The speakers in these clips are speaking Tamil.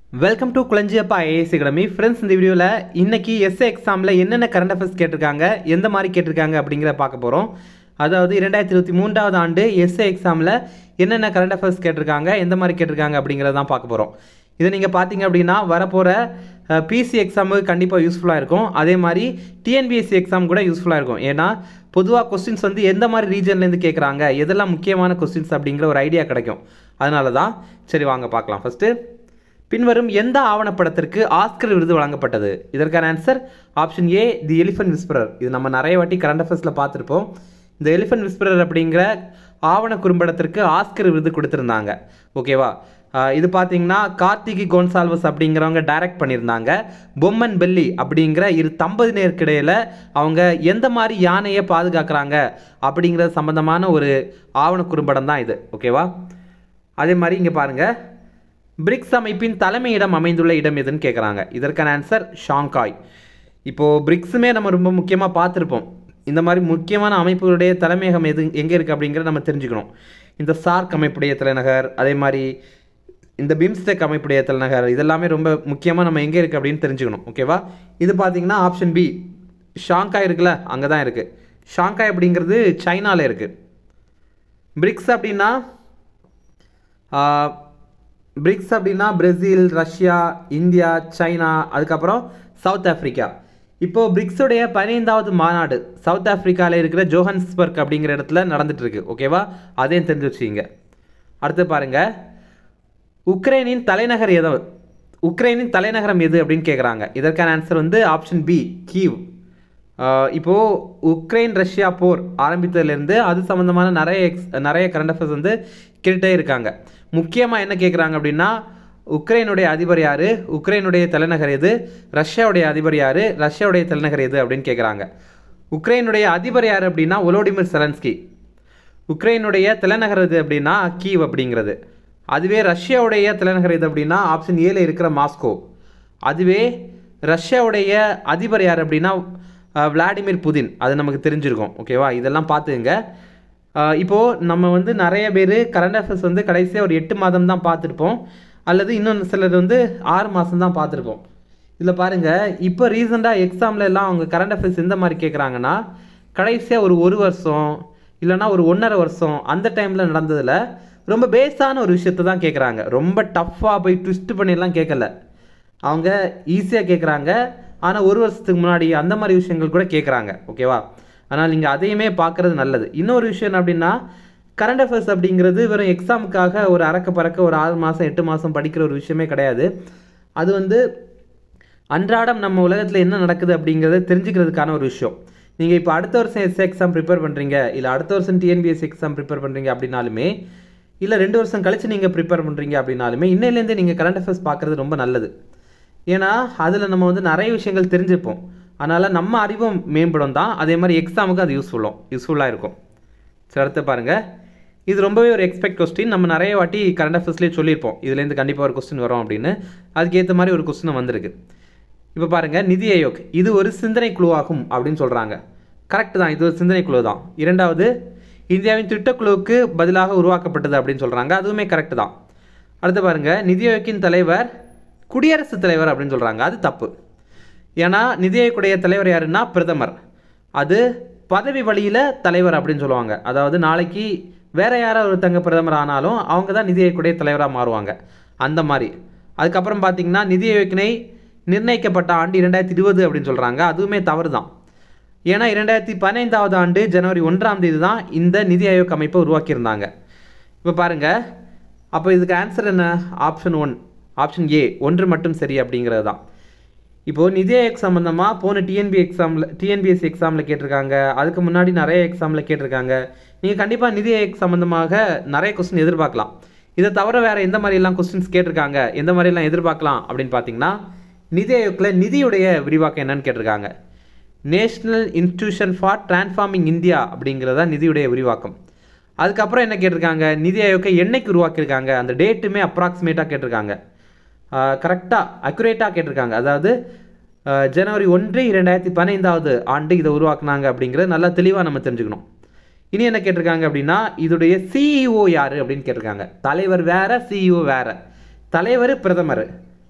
Welcome to Kulanjiyappa IAS academy friends இந்த வீடியோவில் இன்னைக்கு எஸ்ஏ எக்ஸாமில் என்னென்ன கரண்ட் அஃபேர்ஸ் கேட்டிருக்காங்க எந்த மாதிரி கேட்டிருக்காங்க அப்படிங்கிற பார்க்க போகிறோம் அதாவது இரண்டாயிரத்தி இருபத்தி மூன்றாவது ஆண்டு எஸ்ஏ எக்ஸாமில் என்னென்ன கரண்ட் அஃபேர்ஸ் கேட்டிருக்காங்க எந்த மாதிரி கேட்டிருக்காங்க அப்படிங்கிறத தான் பார்க்க போகிறோம் இதை நீங்கள் பார்த்தீங்க அப்படின்னா வரப்போகிற பிசி எக்ஸாமுக்கு கண்டிப்பாக யூஸ்ஃபுல்லாக இருக்கும் அதே மாதிரி டிஎன்பிஎஸ்சி எக்ஸாம் கூட யூஸ்ஃபுல்லாக இருக்கும் ஏன்னா பொதுவாக கொஸ்டின்ஸ் வந்து எந்த மாதிரி ரீஜன்லேருந்து கேட்குறாங்க எதெல்லாம் முக்கியமான கொஸ்டின்ஸ் அப்படிங்கிற ஒரு ஐடியா கிடைக்கும் அதனால தான் சரி வாங்க பார்க்கலாம் ஃபஸ்ட்டு பின்வரும் எந்த ஆவணப்படத்திற்கு ஆஸ்கர் விருது வழங்கப்பட்டது இதற்கான answer option A the elephant whisperer இது நம்ம நிறைய வாட்டி கரண்ட் அஃபேர்ஸில் பார்த்துருப்போம் இந்த எலிஃபன்ட் விஸ்பரர் அப்படிங்கிற ஆவண குறும்படத்திற்கு ஆஸ்கர் விருது கொடுத்துருந்தாங்க ஓகேவா ஆஹ் இது பார்த்தீங்கன்னா கார்த்திகி கோன்சால்வஸ் அப்படிங்கிறவங்க டைரக்ட் பண்ணியிருந்தாங்க பொம்மன் பெல்லி அப்படிங்கிற இரு தம்பதியினருக்கு இடையில அவங்க எந்த மாதிரி யானையை பாதுகாக்கிறாங்க அப்படிங்கிற சம்பந்தமான ஒரு ஆவண குறும்படம் தான் இது ஓகேவா அதே மாதிரி இங்கே பாருங்கள் பிரிக்ஸ் அமைப்பின் தலைமையிடம் அமைந்துள்ள இடம் எதுன்னு கேட்குறாங்க இதற்கான ஆன்சர் ஷாங்காய் இப்போது பிரிக்ஸுமே நம்ம ரொம்ப முக்கியமாக பார்த்துருப்போம் இந்த மாதிரி முக்கியமான அமைப்புகளுடைய தலைமையகம் எது எங்கே இருக்குது அப்படிங்கிறத நம்ம தெரிஞ்சுக்கணும் இந்த சார்க் அமைப்புடைய தலைநகர் அதே மாதிரி இந்த பிம்ஸ்டெக் அமைப்புடைய தலைநகர் இதெல்லாமே ரொம்ப முக்கியமாக நம்ம எங்கே இருக்குது அப்படின்னு தெரிஞ்சுக்கணும் ஓகேவா இது பார்த்தீங்கன்னா ஆப்ஷன் பி ஷாங்காய் இருக்குல்ல அங்கே தான் இருக்குது ஷாங்காய் அப்படிங்கிறது சைனாவில் இருக்குது பிரிக்ஸ் அப்படின்னா பிரிக்ஸ் அப்படின்னா பிரேசில் ரஷ்யா இந்தியா சைனா அதுக்கப்புறம் சவுத் ஆஃப்ரிக்கா இப்போ பிரிக்ஸுடைய பதினைந்தாவது மாநாடு சவுத் ஆஃப்ரிக்காவில் இருக்கிற ஜோஹன்ஸ்பர்க் அப்படிங்கிற இடத்துல நடந்துட்டு இருக்கு ஓகேவா அதையும் தெரிஞ்சு வச்சுக்கிங்க அடுத்து பாருங்க உக்ரைனின் தலைநகர் எதோ உக்ரைனின் தலைநகரம் எது அப்படின்னு கேட்குறாங்க இதற்கான ஆன்சர் வந்து ஆப்ஷன் பி கீவ் ஆஹ் இப்போ உக்ரைன் ரஷ்யா போர் ஆரம்பித்ததுலேருந்து அது சம்மந்தமான நிறைய எக்ஸ் நிறைய கரண்ட் அஃபேர்ஸ் வந்து கேட்டுட்டே இருக்காங்க முக்கியமாக என்ன கேட்குறாங்க அப்படின்னா உக்ரைனுடைய அதிபர் யார் உக்ரைனுடைய தலைநகர் எது ரஷ்யாவுடைய அதிபர் யார் ரஷ்யாவுடைய தலைநகர் எது அப்படின்னு கேட்குறாங்க உக்ரைனுடைய அதிபர் யார் அப்படின்னா ஒலோடிமிர் செலன்ஸ்கி உக்ரைனுடைய தலைநகர் எது அப்படின்னா கீவ் அப்படிங்கிறது அதுவே ரஷ்யாவுடைய தலைநகர் எது அப்படின்னா ஆப்ஷன் ஏல இருக்கிற மாஸ்கோ அதுவே ரஷ்யாவுடைய அதிபர் யார் அப்படின்னா அஹ், விளாடிமிர் புதின் அது நமக்கு தெரிஞ்சிருக்கும் ஓகேவா இதெல்லாம் பார்த்துங்க அஹ், இப்போ நம்ம வந்து நிறைய பேர் கரண்ட் அஃபேர்ஸ் வந்து கடைசியாக ஒரு எட்டு மாதம் தான் பார்த்துருப்போம் அல்லது இன்னொன்று சிலர் வந்து ஆறு மாதம் தான் பார்த்துருப்போம் இதில் பாருங்கள் இப்போ ரீசெண்டாக எக்ஸாமில் எல்லாம் அவங்க கரண்ட் அஃபேர்ஸ் எந்த மாதிரி கேட்குறாங்கன்னா கடைசியாக ஒரு ஒரு வருஷம் இல்லைன்னா ஒரு ஒன்றரை வருஷம் அந்த டைமில் நடந்ததில் ரொம்ப பேஸான ஒரு விஷயத்தை தான் கேட்குறாங்க ரொம்ப டஃப்பாக போய் ட்விஸ்ட் பண்ணிலாம் கேட்கல அவங்க ஈஸியாக கேட்குறாங்க ஆனால் ஒரு வருஷத்துக்கு முன்னாடி அந்த மாதிரி விஷயங்கள் கூட கேட்குறாங்க ஓகேவா ஆனால் நீங்கள் அதையுமே பார்க்குறது நல்லது இன்னொரு விஷயம் என்ன அப்படின்னா கரண்ட் அஃபேர்ஸ் அப்படிங்கிறது வெறும் எக்ஸாமுக்காக ஒரு அறக்க பறக்க ஒரு ஆறு மாதம் எட்டு மாதம் படிக்கிற ஒரு விஷயமே கிடையாது அது வந்து அன்றாடம் நம்ம உலகத்தில் என்ன நடக்குது அப்படிங்கிறத தெரிஞ்சுக்கிறதுக்கான ஒரு விஷயம் நீங்கள் இப்போ அடுத்த வருஷம் எஸ்ஏ எக்ஸாம் ப்ரிப்பேர் பண்ணுறீங்க இல்லை அடுத்த வருஷம் டிஎன்பிஎஸ் எக்ஸாம் ப்ரிப்பேர் பண்ணுறீங்க அப்படின்னாலுமே இல்லை ரெண்டு வருஷம் கழிச்சு நீங்கள் ப்ரிப்பேர் பண்ணுறீங்க அப்படின்னாலுமே இன்னையிலேருந்தே நீங்கள் கரண்ட் அஃபேர்ஸ் பார்க்குறது ரொம்ப நல்லது ஏன்னா அதில் நம்ம வந்து நிறைய விஷயங்கள் தெரிஞ்சுப்போம் அதனால் நம்ம அறிவும் மேம்படும் தான் அதே மாதிரி எக்ஸாமுக்கு அது யூஸ்ஃபுல்லும் யூஸ்ஃபுல்லாக இருக்கும் சரி அடுத்து பாருங்கள் இது ரொம்பவே ஒரு எக்ஸ்பெக்ட் கொஸ்டின் நம்ம நிறைய வாட்டி கரண்ட் அஃபேர்ஸ்லேயே சொல்லியிருப்போம் இதுலேருந்து கண்டிப்பாக ஒரு கொஸ்டின் வரும் அப்படின்னு அதுக்கேற்ற மாதிரி ஒரு கொஸ்டின் வந்திருக்கு இப்போ பாருங்கள் நிதி ஆயோக் இது ஒரு சிந்தனை குழுவாகும் அப்படின்னு சொல்கிறாங்க கரெக்ட் தான் இது ஒரு சிந்தனை குழு தான் இரண்டாவது இந்தியாவின் திட்டக்குழுவுக்கு பதிலாக உருவாக்கப்பட்டது அப்படின்னு சொல்கிறாங்க அதுவுமே கரெக்ட் தான் அடுத்து பாருங்கள் நிதி ஆயோக்கின் தலைவர் குடியரசுத் தலைவர் அப்படின்னு சொல்கிறாங்க அது தப்பு ஏன்னா நிதி ஆயோக்குடைய தலைவர் யாருன்னா பிரதமர் அது பதவி வழியில் தலைவர் அப்படின்னு சொல்லுவாங்க அதாவது நாளைக்கு வேற யாராவது ஒருத்தங்க பிரதமர் ஆனாலும் அவங்க தான் நிதி ஆயோக்குடைய தலைவராக மாறுவாங்க அந்த மாதிரி அதுக்கப்புறம் பார்த்தீங்கன்னா நிதி ஆயோக்கினை நிர்ணயிக்கப்பட்ட ஆண்டு இரண்டாயிரத்தி இருபது அப்படின்னு சொல்கிறாங்க அதுவுமே தவறு தான் ஏன்னா இரண்டாயிரத்தி பதினைந்தாவது ஆண்டு ஜனவரி ஒன்றாம் தேதி தான் இந்த நிதி ஆயோக் அமைப்பை உருவாக்கியிருந்தாங்க இப்போ பாருங்கள் அப்போ இதுக்கு ஆன்சர் என்ன ஆப்ஷன் ஒன் ஆப்ஷன் ஏ ஒன்று மட்டும் சரி அப்படிங்கிறது தான் இப்போது நிதி ஆயோக் சம்மந்தமாக போன டிஎன்பி எக்ஸாமில் டிஎன்பிஎஸ்சி எக்ஸாமில் கேட்டிருக்காங்க அதுக்கு முன்னாடி நிறைய எக்ஸாமில் கேட்டிருக்காங்க நீங்கள் கண்டிப்பாக நிதி ஆயோக் சம்மந்தமாக நிறைய கொஸ்டின் எதிர்பார்க்கலாம் இதை தவிர வேறு எந்த மாதிரிலாம் கொஸ்டின்ஸ் கேட்டிருக்காங்க எந்த மாதிரிலாம் எதிர்பார்க்கலாம் அப்படின்னு பார்த்தீங்கன்னா நிதி ஆயோக்கில் நிதியுடைய விரிவாக்கம் என்னன்னு கேட்டிருக்காங்க national institution for transforming India அப்படிங்கிறதா நிதியுடைய விரிவாக்கம் அதுக்கப்புறம் என்ன கேட்டிருக்காங்க நிதி ஆயோக்கை என்னைக்கு உருவாக்கியிருக்காங்க அந்த டேட்டுமே அப்ராக்சிமேட்டாக கேட்டிருக்காங்க கரெக்டாக அக்குரேட்டாக கேட்டிருக்காங்க அதாவது ஆஹ், ஜனவரி ஒன்று இரண்டாயிரத்தி பதினைந்தாவது ஆண்டு இதை உருவாக்குனாங்க அப்படிங்கிறது நல்லா தெளிவாக நம்ம தெரிஞ்சுக்கணும் இனி என்ன கேட்டிருக்காங்க அப்படின்னா இதோடைய சிஇஓ யார் அப்படின்னு கேட்டிருக்காங்க தலைவர் வேற சிஇஓ வேற தலைவர் பிரதமர்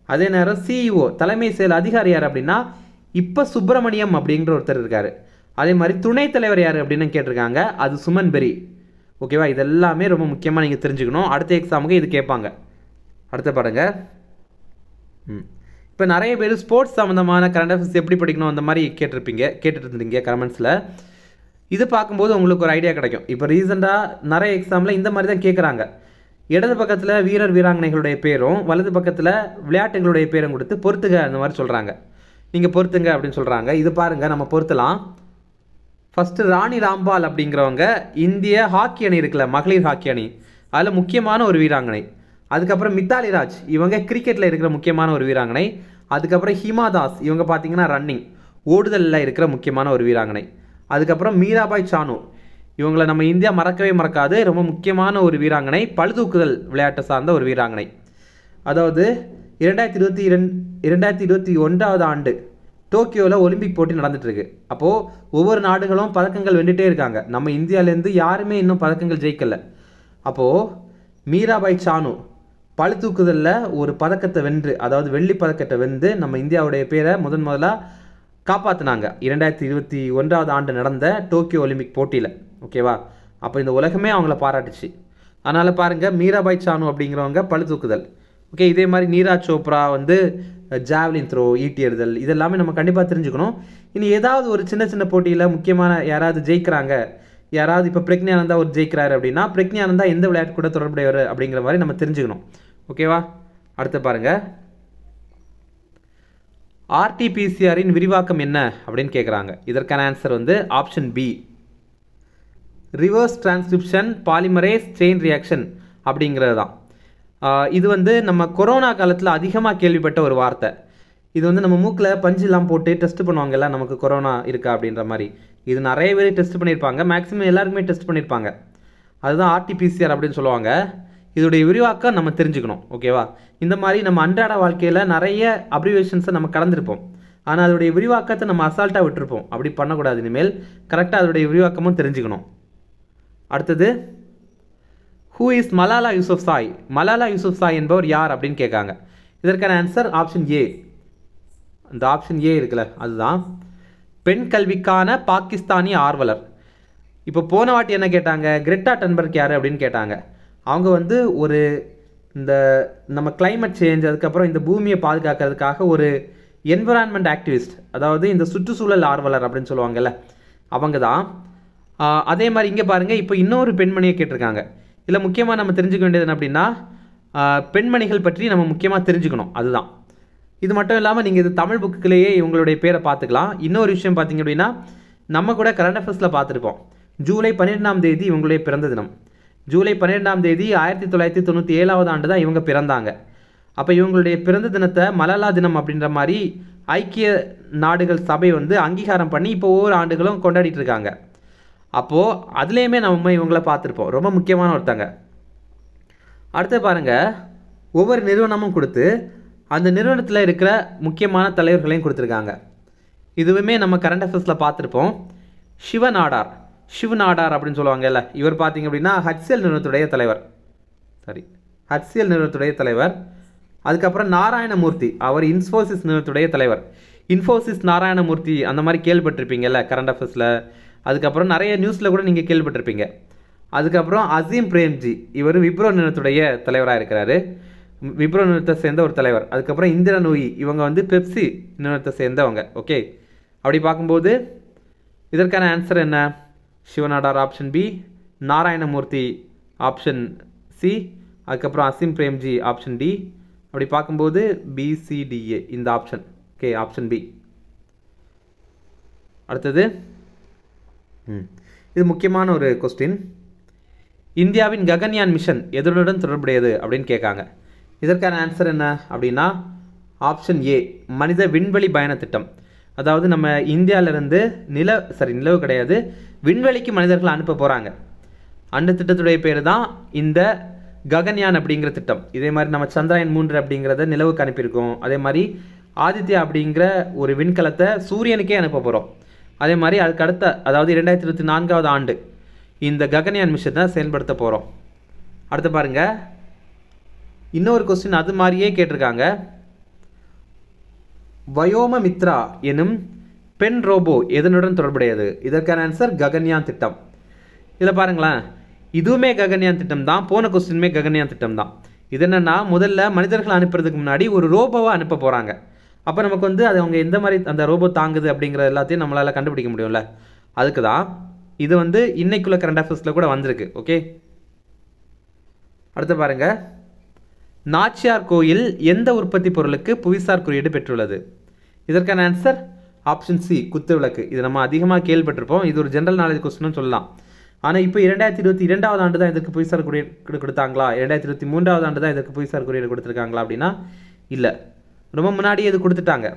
அதே நேரம் சிஇஓ தலைமை செயல் அதிகாரி யார் அப்படின்னா இப்போ சுப்பிரமணியம் அப்படிங்கிற ஒருத்தர் இருக்காரு அதே மாதிரி துணைத் தலைவர் யார் அப்படின்னு கேட்டிருக்காங்க அது சுமன் பெரி ஓகேவா இது எல்லாமே ரொம்ப முக்கியமாக நீங்கள் தெரிஞ்சுக்கணும் அடுத்த எக்ஸாமுக்கு இது கேட்பாங்க அடுத்த பாருங்க ம் இப்போ நிறைய பேர் ஸ்போர்ட்ஸ் சம்மந்தமான கரண்ட் அஃபேர்ஸ் எப்படி படிக்கணும் அந்த மாதிரி கேட்டிருப்பீங்க கேட்டுட்டு இருந்தீங்க கமெண்ட்ஸில் இது பார்க்கும்போது உங்களுக்கு ஒரு ஐடியா கிடைக்கும் இப்போ ரீசெண்டாக நிறைய எக்ஸாமில் இந்த மாதிரி தான் கேட்குறாங்க இடது பக்கத்தில் வீரர் வீராங்கனைகளுடைய பேரும் வலது பக்கத்தில் விளையாட்டுகளுடைய பேரும் கொடுத்து பொறுத்துக அந்த மாதிரி சொல்கிறாங்க நீங்கள் பொறுத்துங்க அப்படின்னு சொல்கிறாங்க இது பாருங்கள் நம்ம பொறுத்தலாம் ஃபஸ்ட்டு ராணி ராம்பால் அப்படிங்கிறவங்க இந்திய ஹாக்கி அணி இருக்குல்ல மகளிர் ஹாக்கி அணி அதில் முக்கியமான ஒரு வீராங்கனை அதுக்கப்புறம் மித்தாலி ராஜ் இவங்க கிரிக்கெட்டில் இருக்கிற முக்கியமான ஒரு வீராங்கனை அதுக்கப்புறம் ஹிமா தாஸ் இவங்க பார்த்தீங்கன்னா ரன்னிங் ஓடுதலில் இருக்கிற முக்கியமான ஒரு வீராங்கனை அதுக்கப்புறம் மீராபாய் சானு இவங்களை நம்ம இந்தியா மறக்கவே மறக்காது ரொம்ப முக்கியமான ஒரு வீராங்கனை பழுதூக்குதல் விளையாட்டை சார்ந்த ஒரு வீராங்கனை அதாவது இரண்டாயிரத்தி இருபத்தி இரண்டு இரண்டாயிரத்தி இருபத்தி ஒன்றாவது ஆண்டு டோக்கியோவில் ஒலிம்பிக் போட்டி நடந்துட்டு இருக்கு அப்போது ஒவ்வொரு நாடுகளும் பதக்கங்கள் வென்றுட்டே இருக்காங்க நம்ம இந்தியாவிலேருந்து யாருமே இன்னும் பதக்கங்கள் ஜெயிக்கல அப்போது மீராபாய் சானு பழுதூக்குதலில் ஒரு பதக்கத்தை வென்று அதாவது வெள்ளி பதக்கத்தை வென்று நம்ம இந்தியாவுடைய பேரை முதன் முதலாக காப்பாற்றினாங்க இரண்டாயிரத்தி இருபத்தி ஒன்றாவது ஆண்டு நடந்த டோக்கியோ ஒலிம்பிக் போட்டியில் ஓகேவா அப்போ இந்த உலகமே அவங்கள பாராட்டுச்சு அதனால் பாருங்கள் மீராபாய் சானு அப்படிங்கிறவங்க பழுதூக்குதல் ஓகே இதே மாதிரி நீராஜ் சோப்ரா வந்து ஜாவ்லின் த்ரோ ஈட்டி எறிதல் இதெல்லாமே நம்ம கண்டிப்பாக தெரிஞ்சுக்கணும் இனி ஏதாவது ஒரு சின்ன சின்ன போட்டியில் முக்கியமான யாராவது ஜெயிக்கிறாங்க யாராவது இப்போ பிரக்ஞானந்தா ஒரு ஜெயிக்கிறாரு அப்படின்னா பிரக்ஞானந்தா எந்த விளையாட்டு கூட தொடர்புடையவர் அப்படிங்கிற மாதிரி நம்ம தெரிஞ்சுக்கணும் ஓகேவா அடுத்து பாருங்கள் ஆர்டிபிசிஆரின் விரிவாக்கம் என்ன அப்படின்னு கேட்குறாங்க இதற்கான ஆன்சர் வந்து option B reverse transcription polymerase chain reaction அப்படிங்கிறது தான் ஆஹ் இது வந்து நம்ம கொரோனா காலத்தில் அதிகமாக கேள்விப்பட்ட ஒரு வார்த்தை இது வந்து நம்ம மூக்கில் பஞ்செல்லாம் போட்டு டெஸ்ட் பண்ணுவாங்கல்ல நமக்கு கொரோனா இருக்கா அப்படின்ற மாதிரி இது நிறைய பேர் டெஸ்ட் பண்ணியிருப்பாங்க மேக்ஸிமம் எல்லாருக்குமே டெஸ்ட் பண்ணியிருப்பாங்க அதுதான் ஆர்டிபிசிஆர் அப்படின்னு சொல்லுவாங்க இதோடைய விரிவாக்கம் நம்ம தெரிஞ்சுக்கணும் ஓகேவா இந்த மாதிரி நம்ம அன்றாட வாழ்க்கையில் நிறைய அப்ரிவேஷன்ஸை நம்ம கடந்திருப்போம் ஆனால் அதோடைய விரிவாக்கத்தை நம்ம அசால்ட்டாக விட்டுருப்போம் அப்படி பண்ணக்கூடாது இனிமேல் கரெக்டாக அதோடைய விரிவாக்கமும் தெரிஞ்சுக்கணும் அடுத்தது who is Malala Yousafzai Malala Yousafzai என்பவர் யார் அப்படின்னு கேட்காங்க இதற்கான ஆன்சர் ஆப்ஷன் ஏ அந்த ஆப்ஷன் ஏ இருக்குல்ல அதுதான் பெண் கல்விக்கான பாகிஸ்தானி ஆர்வலர் இப்போ போன வாட்டி என்ன கேட்டாங்க கிரெட்டா டன்பர்க் யார் அப்படின்னு கேட்டாங்க அவங்க வந்து ஒரு இந்த நம்ம climate சேஞ்ச் அதுக்கப்புறம் இந்த பூமியை பாதுகாக்கிறதுக்காக ஒரு என்விரான்மெண்ட் ஆக்டிவிஸ்ட் அதாவது இந்த சுற்றுச்சூழல் ஆர்வலர் அப்படின்னு சொல்லுவாங்கல்ல அவங்க தான் ஆஹ் அதே மாதிரி இங்கே பாருங்கள் இப்போ இன்னொரு பெண்மணியை கேட்டிருக்காங்க இதில் முக்கியமாக நம்ம தெரிஞ்சுக்க வேண்டியது என்ன அப்படின்னா ஆஹ் பெண்மணிகள் பற்றி நம்ம முக்கியமாக தெரிஞ்சுக்கணும் அதுதான் இது மட்டும் இல்லாமல் நீங்கள் இது தமிழ் புக்குலேயே இவங்களுடைய பேரை பார்த்துக்கலாம் இன்னொரு விஷயம் பார்த்தீங்க அப்படின்னா நம்ம கூட கரண்ட் அஃபேர்ஸில் பார்த்துருப்போம் ஜூலை பன்னிரெண்டாம் தேதி இவங்களுடைய பிறந்த தினம் ஜூலை பன்னிரெண்டாம் தேதி ஆயிரத்தி தொள்ளாயிரத்தி தொண்ணூற்றி ஏழாவது ஆண்டு தான் இவங்க பிறந்தாங்க அப்போ இவங்களுடைய பிறந்த தினத்தை மலாலா தினம் அப்படின்ற மாதிரி ஐக்கிய நாடுகள் சபை வந்து அங்கீகாரம் பண்ணி இப்போ ஒவ்வொரு ஆண்டுகளும் கொண்டாடிட்டு இருக்காங்க அப்போது அதுலேயுமே நம்ம இவங்கள பார்த்துருப்போம் ரொம்ப முக்கியமான ஒருத்தங்க அடுத்து பாருங்க ஒவ்வொரு நிறுவனமும் கொடுத்து அந்த நிறுவனத்தில் இருக்கிற முக்கியமான தலைவர்களையும் கொடுத்துருக்காங்க இதுவுமே நம்ம கரண்ட் அஃபேர்ஸில் பார்த்துருப்போம் சிவநாடார் சிவநாடார் அப்படின்னு சொல்லுவாங்கல்ல இவர் பார்த்தீங்க அப்படின்னா ஹச்சிஎல் நிறுவனத்துடைய தலைவர் சாரி ஹச்சிஎல் நிறுவனத்துடைய தலைவர் அதுக்கப்புறம் நாராயணமூர்த்தி அவர் இன்ஃபோசிஸ் நிறுவனத்துடைய தலைவர் இன்ஃபோசிஸ் நாராயணமூர்த்தி அந்த மாதிரி கேள்விப்பட்டிருப்பீங்கல்ல கரண்ட் அஃபேர்ஸில் அதுக்கப்புறம் நிறைய நியூஸில் கூட நீங்கள் கேள்விப்பட்டிருப்பீங்க அதுக்கப்புறம் அசீம் பிரேம்ஜி இவர் விப்ரோ நிறுவனத்துடைய தலைவராக இருக்கிறாரு விப்ரோ நிறுவனத்தை சேர்ந்த ஒரு தலைவர் அதுக்கப்புறம் இந்திரா நோயி இவங்க வந்து பெப்சி நிறுவனத்தை சேர்ந்தவங்க ஓகே அப்படி பார்க்கும்போது இதற்கான ஆன்சர் என்ன Shiv Nadar option B Narayana Murthy option C அதுக்கப்புறம் அசீம் பிரேம்ஜி ஆப்ஷன் டி அப்படி பார்க்கும்போது பிசிடிஏ இந்த ஆப்ஷன் ஓகே ஆப்ஷன் பி அடுத்தது ம். இது முக்கியமான ஒரு கொஸ்டின் இந்தியாவின் ககன்யான் மிஷன் எதனுடன் தொடர்புடையது அப்படின்னு கேட்காங்க இதற்கான ஆன்சர் என்ன அப்படின்னா ஆப்ஷன் ஏ மனித விண்வெளி பயண திட்டம் அதாவது நம்ம இந்தியாவிலேருந்து நில சரி நிலவு கிடையாது விண்வெளிக்கு மனிதர்கள் அனுப்ப போகிறாங்க அந்த திட்டத்துடைய பேர் தான் இந்த ககன்யான் அப்படிங்கிற திட்டம் இதே மாதிரி நம்ம சந்திராயன் மூன்று அப்படிங்கிறத நிலவுக்கு அனுப்பியிருக்கோம் அதே மாதிரி ஆதித்யா அப்படிங்கிற ஒரு விண்கலத்தை சூரியனுக்கே அனுப்ப போகிறோம் அதே மாதிரி அதுக்கு அடுத்த அதாவது இரண்டாயிரத்தி இருபத்தி நான்காவது ஆண்டு இந்த ககன்யான் மிஷனை செயல்படுத்த போகிறோம் அடுத்து பாருங்க இன்னொரு கொஸ்டின் அது மாதிரியே கேட்டிருக்காங்க வயோமமித்ரா எனும் பெண் ரோபோ எதனுடன் தொடர்புடையது இதற்கான ஆன்சர் ககன்யான் திட்டம் இதில் பாருங்களேன் இதுவுமே ககன்யான் திட்டம் தான் போன கொஸ்டினுமே ககன்யான் திட்டம் தான் இது என்னன்னா முதல்ல மனிதர்கள் அனுப்புறதுக்கு முன்னாடி ஒரு ரோபோவை அனுப்ப போகிறாங்க அப்போ நமக்கு வந்து அது அவங்க எந்த மாதிரி அந்த ரோபோ தாங்குது அப்படிங்கிற எல்லாத்தையும் நம்மளால் கண்டுபிடிக்க முடியும்ல அதுக்கு தான் இது வந்து இன்னைக்குள்ள கரண்ட் அஃபேர்ஸில் கூட வந்திருக்கு ஓகே அடுத்து பாருங்க நாச்சியார் கோயில் எந்த உற்பத்தி பொருளுக்கு புவிசார் குறியீடு பெற்றுள்ளது இதற்கான ஆன்சர் ஆப்ஷன் சி குத்து விளக்கு இது நம்ம அதிகமாக கேள்விப்பட்டிருப்போம் இது ஒரு ஜென்ரல் நாலேஜ் கொஸ்டின்னு சொல்லலாம் ஆனால் இப்போ இரண்டாயிரத்தி இருபத்தி இரண்டாவது ஆண்டு தான் இதற்கு புவிசார் குறியீடு கொடுத்தாங்களா இரண்டாயிரத்தி இருபத்தி மூன்றாவது ஆண்டு தான் இதற்கு புவிசார் குறியீடு கொடுத்துருக்காங்களா அப்படின்னா இல்லை ரொம்ப முன்னாடியே இது கொடுத்துட்டாங்க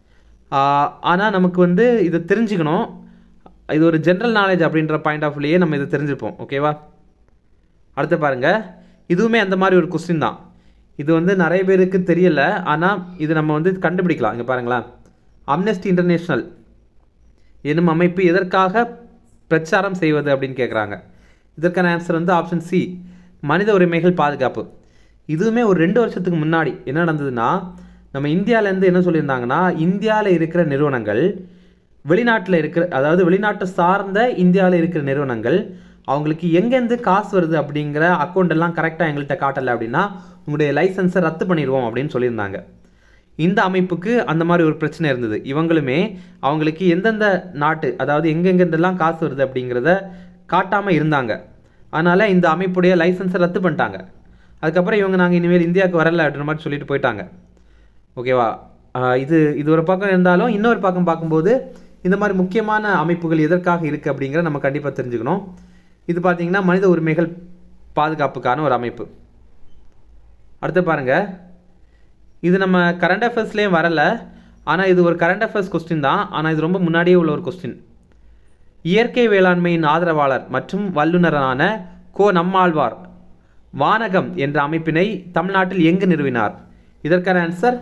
ஆனால் நமக்கு வந்து இதை தெரிஞ்சுக்கணும் இது ஒரு ஜென்ரல் நாலேஜ் அப்படின்ற பாயிண்ட் ஆஃப் வியூலேயே நம்ம இதை தெரிஞ்சுப்போம் ஓகேவா அடுத்து பாருங்க இதுவுமே அந்த மாதிரி ஒரு கொஸ்டின் தான் இது வந்து நிறைய பேருக்கு தெரியல ஆனால் இது நம்ம வந்து கண்டுபிடிக்கலாம் இங்கே பாருங்களேன் அம்னெஸ்டி இன்டர்நேஷ்னல் எனும் அமைப்பு எதற்காக பிரச்சாரம் செய்வது அப்படின்னு கேட்குறாங்க இதற்கான ஆன்சர் வந்து ஆப்ஷன் சி மனித உரிமைகள் பாதுகாப்பு இதுவுமே ஒரு ரெண்டு வருஷத்துக்கு முன்னாடி என்ன நடந்ததுன்னா நம்ம இந்தியாவிலேருந்து என்ன சொல்லியிருந்தாங்கன்னா இந்தியாவில் இருக்கிற நிறுவனங்கள் வெளிநாட்டில் இருக்கிற அதாவது வெளிநாட்டை சார்ந்த இந்தியாவில் இருக்கிற நிறுவனங்கள் அவங்களுக்கு எங்கேருந்து காசு வருது அப்படிங்கிற அக்கௌண்ட் எல்லாம் கரெக்டாக எங்கள்கிட்ட காட்டலை அப்படின்னா உங்களுடைய லைசன்ஸை ரத்து பண்ணிடுவோம் அப்படின்னு சொல்லியிருந்தாங்க இந்த அமைப்புக்கு அந்த மாதிரி ஒரு பிரச்சனை இருந்தது இவங்களுமே அவங்களுக்கு எந்தெந்த நாட்டு அதாவது எங்கெங்கெந்தெல்லாம் காசு வருது அப்படிங்கிறத காட்டாமல் இருந்தாங்க அதனால் இந்த அமைப்புடைய லைசன்ஸை ரத்து பண்ணிட்டாங்க அதுக்கப்புறம் இவங்க நாங்கள் இனிமேல் இந்தியாவுக்கு வரல அப்படின்ற மாதிரி சொல்லிட்டு போயிட்டாங்க ஓகேவா ஆஹ் இது இது ஒரு பக்கம் இருந்தாலும் இன்னொரு பக்கம் பார்க்கும்போது இந்த மாதிரி முக்கியமான அமைப்புகள் எதற்காக இருக்குது அப்படிங்கிற நம்ம கண்டிப்பாக தெரிஞ்சுக்கணும் இது பார்த்தீங்கன்னா மனித உரிமைகள் பாதுகாப்புக்கான ஒரு அமைப்பு அடுத்து பாருங்க இது நம்ம கரண்ட் அஃபேர்ஸ்லேயும் வரல ஆனால் இது ஒரு கரண்ட் அஃபேர்ஸ் கொஸ்டின் தான் ஆனால் இது ரொம்ப முன்னாடியே உள்ள ஒரு கொஸ்டின் இயற்கை வேளாண்மையின் ஆதரவாளர் மற்றும் வல்லுநரான கோ நம்மாழ்வார் வானகம் என்ற அமைப்பினை தமிழ்நாட்டில் எங்கு நிறுவினார் இதற்கான ஆன்சர்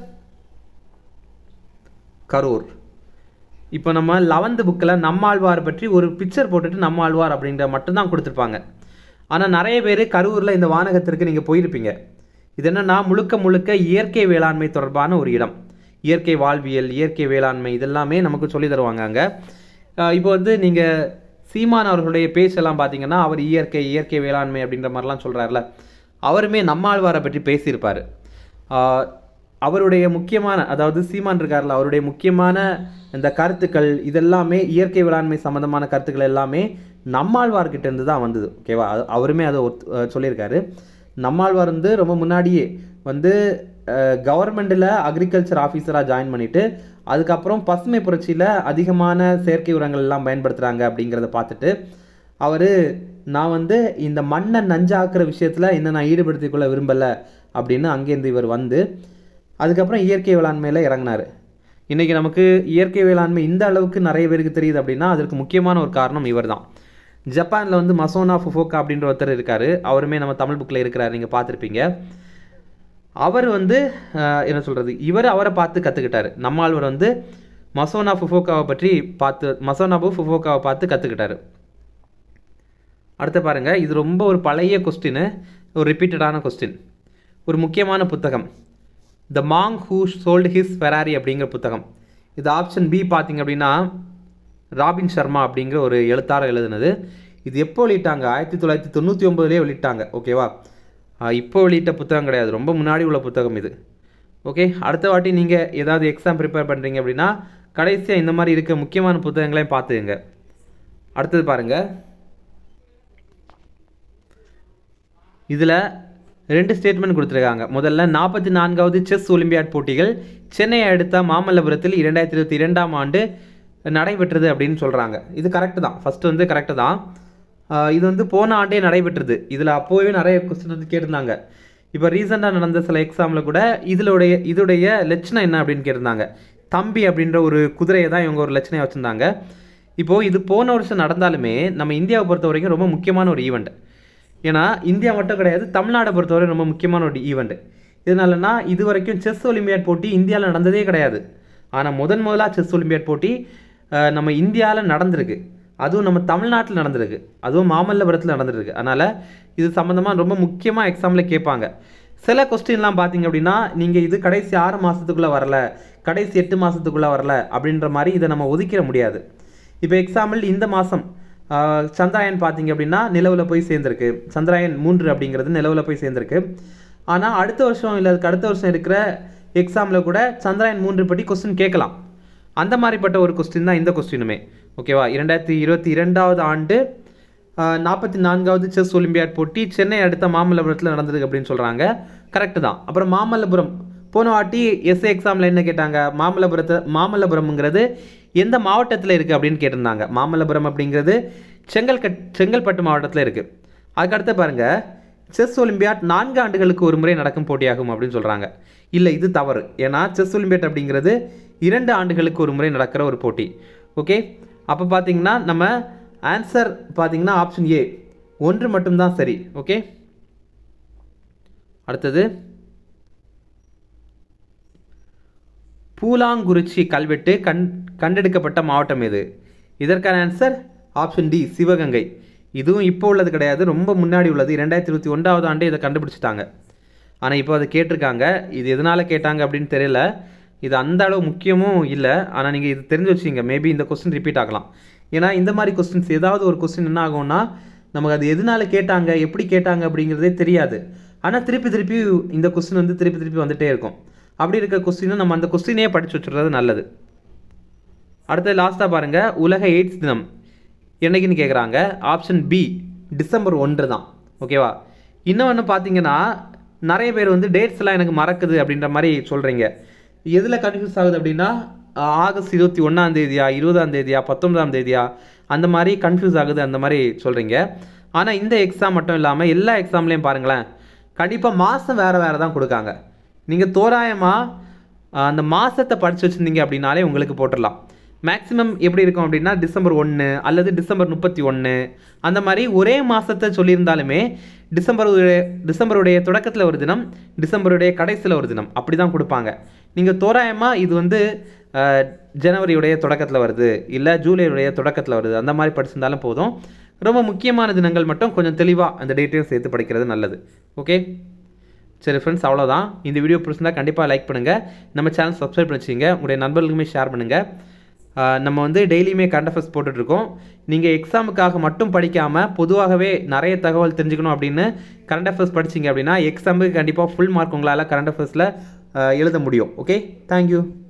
கரூர் இப்போ நம்ம லெவன்த்து புக்கில் நம்மாழ்வார் பற்றி ஒரு பிக்சர் போட்டுட்டு நம்மாழ்வார் அப்படின்ற மட்டும்தான் கொடுத்துருப்பாங்க ஆனால் நிறைய பேர் கரூரில் இந்த வானகத்திற்கு நீங்கள் போயிருப்பீங்க இது என்னன்னா முழுக்க முழுக்க இயற்கை வேளாண்மை தொடர்பான ஒரு இடம் இயற்கை வாழ்வியல் இயற்கை வேளாண்மை இதெல்லாமே நமக்கு சொல்லி தருவாங்க அங்கே இப்போ வந்து நீங்கள் சீமான் அவர்களுடைய பேச்செல்லாம் பார்த்தீங்கன்னா அவர் இயற்கை இயற்கை வேளாண்மை அப்படின்ற மாதிரிலாம் சொல்கிறாருல அவருமே நம்மாழ்வாரை பற்றி பேசியிருப்பார் ஆஹ் அவருடைய முக்கியமான அதாவது சீமான் இருக்கார்ல அவருடைய முக்கியமான இந்த கருத்துக்கள் இதெல்லாமே இயற்கை வேளாண்மை சம்மந்தமான கருத்துக்கள் எல்லாமே நம்மாழ்வார்கிட்ட இருந்து தான் வந்தது ஓகேவா அது- அவருமே அதை ஒத்து அஹ் சொல்லியிருக்காரு நம்மாழ்வார் வந்து ரொம்ப முன்னாடியே வந்து கவர்மெண்ட்டில் அக்ரிகல்ச்சர் ஆஃபீஸராக ஜாயின் பண்ணிட்டு அதுக்கப்புறம் பசுமை புரட்சியில் அதிகமான செயற்கை உரங்கள் எல்லாம் பயன்படுத்துகிறாங்க அப்படிங்கிறத பார்த்துட்டு அவர் நான் வந்து இந்த மண்ணை நஞ்சாக்குற விஷயத்தில் என்ன நான் ஈடுபடுத்திக் கொள்ள விரும்பலை அப்படின்னு அங்கேருந்து இவர் வந்து அதுக்கப்புறம் இயற்கை வேளாண்மையில் இறங்கினார் இன்றைக்கி நமக்கு இயற்கை வேளாண்மை இந்த அளவுக்கு நிறைய பேருக்கு தெரியுது அப்படின்னா அதற்கு முக்கியமான ஒரு காரணம் இவர்தான் ஜப்பானில் வந்து மசோனா ஃபுஃபோக்கா அப்படின்ற ஒருத்தர் இருக்கார் அவருமே நம்ம தமிழ் புக்கில் இருக்கிறார் நீங்கள் பார்த்துருப்பீங்க அவர் வந்து அஹ், என்ன சொல்கிறது இவர் அவரை பார்த்து கற்றுக்கிட்டாரு நம்மாழ்வர் வந்து மசோனா ஃபுஃபோக்காவை பற்றி பார்த்து மசோனாபு ஃபுஃபோக்காவை பார்த்து கற்றுக்கிட்டாரு அடுத்து பாருங்க இது ரொம்ப ஒரு பழைய கொஸ்டின் ஒரு ரிப்பீட்டடான கொஸ்டின் ஒரு முக்கியமான புத்தகம் the monk who sold his Ferrari அப்படிங்கிற புத்தகம் இது ஆப்ஷன் பி பார்த்தீங்க அப்படின்னா ராபின் சர்மா அப்படிங்கிற ஒரு எழுத்தாளர் எழுதுனது இது எப்போ வெளியிட்டாங்க ஆயிரத்தி தொள்ளாயிரத்தி தொண்ணூற்றி ஒம்பதுலேயே வெளியிட்டாங்க ஓகேவா ஆஹ் இப்போ வெளியிட்ட புத்தகம் கிடையாது ரொம்ப முன்னாடி உள்ள புத்தகம் இது ஓகே அடுத்த வாட்டி நீங்கள் ஏதாவது எக்ஸாம் ப்ரிப்பேர் பண்ணுறீங்க அப்படின்னா கடைசியாக இந்த மாதிரி இருக்க முக்கியமான புத்தகங்களையும் பார்த்துங்க அடுத்தது பாருங்கள் இதில் ரெண்டு ஸ்டேட்மெண்ட் கொடுத்துருக்காங்க முதல்ல நாற்பத்தி நான்காவது செஸ் ஒலிம்பியாட் போட்டிகள் சென்னையை அடுத்த மாமல்லபுரத்தில் இரண்டாயிரத்தி இருபத்தி இரண்டாம் ஆண்டு நடைபெற்றது அப்படின்னு சொல்கிறாங்க இது கரெக்டு தான் ஃபஸ்ட்டு வந்து கரெக்டு தான் ஆஹ் இது வந்து போன ஆண்டே நடைபெற்றது இதில் அப்போவே நிறைய கொஸ்டின் வந்து கேட்டிருந்தாங்க இப்போ ரீசெண்டாக நடந்த சில எக்ஸாமில் கூட இதனுடைய இதோடைய லட்சணம் என்ன அப்படின்னு கேட்டிருந்தாங்க தம்பி அப்படின்ற ஒரு குதிரையை தான் இவங்க ஒரு லட்சணையாக வச்சுருந்தாங்க இப்போது இது போன வருஷம் நடந்தாலுமே நம்ம இந்தியாவை பொறுத்த வரைக்கும் ரொம்ப முக்கியமான ஒரு ஈவெண்ட் ஏன்னா இந்தியா மட்டும் கிடையாது தமிழ்நாடை பொறுத்தவரை ரொம்ப முக்கியமான ஒரு ஈவெண்ட் இதனாலனா இது வரைக்கும் செஸ் ஒலிம்பியாட் போட்டி இந்தியாவில் நடந்ததே கிடையாது ஆனால் முதன் முதலாக செஸ் ஒலிம்பியாட் போட்டி அஹ், நம்ம இந்தியாவில் நடந்திருக்கு அதுவும் நம்ம தமிழ்நாட்டில் நடந்திருக்கு அதுவும் மாமல்லபுரத்தில் நடந்திருக்கு அதனால் இது சம்மந்தமாக ரொம்ப முக்கியமாக எக்ஸாமில் கேட்பாங்க சில கொஸ்டின்லாம் பார்த்தீங்க அப்படின்னா நீங்கள் இது கடைசி ஆறு மாதத்துக்குள்ளே வரல கடைசி எட்டு மாதத்துக்குள்ளே வரல அப்படின்ற மாதிரி இதை நம்ம ஒதுக்கிட முடியாது இப்போ எக்ஸாம்பிள் இந்த மாதம் சந்திராயன் பார்த்தீங்க அப்படின்னா நிலவில் போய் சேர்ந்துருக்கு சந்திராயன் மூன்று அப்படிங்கிறது நிலவில் போய் சேர்ந்துருக்கு ஆனால் அடுத்த வருஷம் இல்லை அதுக்கு அடுத்த வருஷம் இருக்கிற எக்ஸாமில் கூட சந்திராயன் மூன்று பற்றி கொஸ்டின் கேட்கலாம் அந்த மாதிரிப்பட்ட ஒரு கொஸ்டின் தான் இந்த கொஸ்டினுமே ஓகேவா இரண்டாயிரத்தி இருபத்தி இரண்டாவது ஆண்டு நாற்பத்தி நான்காவது செஸ் ஒலிம்பியாட் போட்டி சென்னை அடுத்த மாமல்லபுரத்தில் நடந்தது அப்படின்னு சொல்கிறாங்க கரெக்டு தான் அப்புறம் மாமல்லபுரம் போன வாட்டி எஸ்ஏ எக்ஸாமில் என்ன கேட்டாங்க மாமல்லபுரத்தை மாமல்லபுரம்ங்கிறது எந்த மாவட்டத்தில் இருக்குது அப்படின்னு கேட்டிருந்தாங்க மாமல்லபுரம் அப்படிங்கிறது செங்கல்கட் செங்கல்பட்டு மாவட்டத்தில் இருக்குது அதுக்கடுத்து பாருங்கள் செஸ் ஒலிம்பியாட் நான்கு ஆண்டுகளுக்கு ஒரு முறை நடக்கும் போட்டியாகும் அப்படின்னு சொல்கிறாங்க இல்லை இது தவறு ஏன்னா செஸ் ஒலிம்பியாட் அப்படிங்கிறது இரண்டு ஆண்டுகளுக்கு ஒரு முறை நடக்கிற ஒரு போட்டி ஓகே அப்போ பார்த்தீங்கன்னா நம்ம ஆன்சர் பார்த்தீங்கன்னா ஆப்ஷன் ஏ ஒன்று மட்டும்தான் சரி ஓகே அடுத்தது பூலாங்குறிச்சி கல்வெட்டு கண் கண்டெடுக்கப்பட்ட மாவட்டம் எது இதற்கான ஆன்சர் ஆப்ஷன் டி சிவகங்கை இதுவும் இப்போ உள்ளது கிடையாது ரொம்ப முன்னாடி உள்ளது இரண்டாயிரத்தி இருபத்தி ஒன்றாவது ஆண்டே இதை கண்டுபிடிச்சிட்டாங்க ஆனால் இப்போ அதை கேட்டிருக்காங்க இது எதனால் கேட்டாங்க அப்படின்னு தெரியல இது அந்த அளவு முக்கியமும் இல்லை ஆனால் நீங்கள் இது தெரிஞ்சு வச்சுங்க மேபி இந்த கொஸ்டின் ரிப்பீட் ஆகலாம் ஏன்னா இந்த மாதிரி கொஸ்டின்ஸ் ஏதாவது ஒரு கொஸ்டின் என்ன ஆகும்னா நமக்கு அது எதனால கேட்டாங்க எப்படி கேட்டாங்க அப்படிங்கிறதே தெரியாது ஆனால் திருப்பி திருப்பி இந்த கொஸ்டின் வந்து திருப்பி திருப்பி வந்துட்டே இருக்கும் அப்படி இருக்க கொஸ்டினை நம்ம அந்த கொஸ்டினே படித்து வச்சுறது நல்லது அடுத்து லாஸ்ட்டாக பாருங்கள் உலக எய்ட்ஸ் தினம் என்னைக்குன்னு கேட்குறாங்க ஆப்ஷன் பி டிசம்பர் ஒன்று தான் ஓகேவா இன்னொன்று பார்த்தீங்கன்னா நிறைய பேர் வந்து டேட்ஸ் எல்லாம் எனக்கு மறக்குது அப்படின்ற மாதிரி சொல்கிறீங்க எதில் கன்ஃபியூஸ் ஆகுது அப்படின்னா ஆகஸ்ட் இருபத்தி ஒன்றாம் தேதியா இருபதாம் தேதியா பத்தொன்பதாம் தேதியா அந்த மாதிரி கன்ஃபியூஸ் ஆகுது அந்த மாதிரி சொல்கிறீங்க ஆனால் இந்த எக்ஸாம் மட்டும் இல்லாமல் எல்லா எக்ஸாம்லேயும் பாருங்களேன் கண்டிப்பாக மாதம் வேறு வேறு தான் கொடுக்காங்க நீங்கள் தோராயமாக அந்த மாதத்தை படித்து வச்சுருந்தீங்க அப்படின்னாலே உங்களுக்கு போட்டுடலாம் மேக்ஸிமம் எப்படி இருக்கும் அப்படின்னா டிசம்பர் ஒன்று அல்லது டிசம்பர் முப்பத்தி ஒன்று அந்த மாதிரி ஒரே மாதத்தை சொல்லியிருந்தாலுமே டிசம்பர் டிசம்பருடைய தொடக்கத்தில் ஒரு தினம் டிசம்பருடைய கடைசியில் ஒரு தினம் அப்படி தான் கொடுப்பாங்க நீங்கள் தோராயமாக இது வந்து ஜனவரியுடைய தொடக்கத்தில் வருது இல்லை ஜூலையுடைய தொடக்கத்தில் வருது அந்த மாதிரி படிச்சிருந்தாலும் போதும் ரொம்ப முக்கியமான தினங்கள் மட்டும் கொஞ்சம் தெளிவாக அந்த டேட்டையும் சேர்த்து படிக்கிறது நல்லது ஓகே சரி ஃப்ரெண்ட்ஸ் அவ்வளோதான் இந்த வீடியோ பிடிச்சிருந்தா கண்டிப்பாக லைக் பண்ணுங்கள் நம்ம சேனல் சப்ஸ்கிரைப் பண்ணி வச்சுங்க உங்களுடைய நண்பர்களுக்குமே ஷேர் பண்ணுங்கள் நம்ம வந்து டெய்லியுமே கரண்ட் அஃபேர்ஸ் போட்டுட்ருக்கோம் நீங்கள் எக்ஸாமுக்காக மட்டும் படிக்காமல் பொதுவாகவே நிறைய தகவல் தெரிஞ்சுக்கணும் அப்படின்னு கரண்ட் அஃபேர்ஸ் படிச்சிங்க அப்படின்னா எக்ஸாமுக்கு கண்டிப்பாக ஃபுல் மார்க் உங்களால் கரண்ட் அஃபேர்ஸில் எழுத முடியும் ஓகே தேங்க்யூ